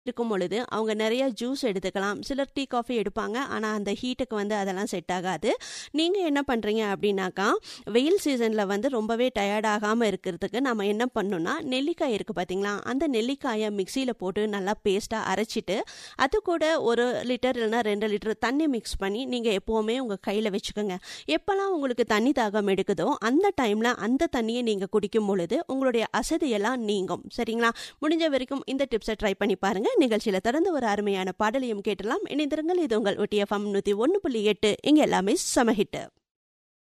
இருக்கும் பொழுது அவங்க நிறைய ஜூஸ் எடுத்துக்கலாம் சிலர் டீ காஃபி எடுப்பாங்க ஆனால் அந்த ஹீட்டுக்கு வந்து அதெல்லாம் செட் ஆகாது நீங்கள் என்ன பண்ணுறீங்க அப்படின்னாக்கா வெயில் சீசனில் வந்து ரொம்பவே டயர்ட் ஆகாமல் இருக்கிறதுக்கு நம்ம என்ன பண்ணணும்னா நெல்லிக்காய் இருக்குது பார்த்தீங்களா அந்த நெல்லிக்காயை மிக்சியில் போட்டு நல்லா பேஸ்ட்டாக அரைச்சிட்டு அது கூட ஒரு லிட்டர் இல்லைனா ரெண்டு லிட்டர் தண்ணி மிக்ஸ் பண்ணி நீங்கள் எப்போவுமே உங்கள் கையில் வச்சுக்கோங்க எப்போல்லாம் உங்களுக்கு தண்ணி தாகம் எடுக்குதோ அந்த டைமில் அந்த தண்ணியை நீங்கள் குடிக்கும் பொழுது உங்களுடைய அசதியெல்லாம் நீங்கும் சரிங்களா முடிஞ்ச வரைக்கும் இந்த டிப்ஸை ட்ரை பண்ணி பாருங்க நிகழ்ச்சியில தொடர்ந்து ஒரு அருமையான பாடலையும் கேட்டலாம் இணைந்திருங்கள் இது உங்கள் ஒட்டிஎஃப்எம் நூத்தி ஒன்று புள்ளி எட்டு இங்க எல்லாமே சமஹிட்டு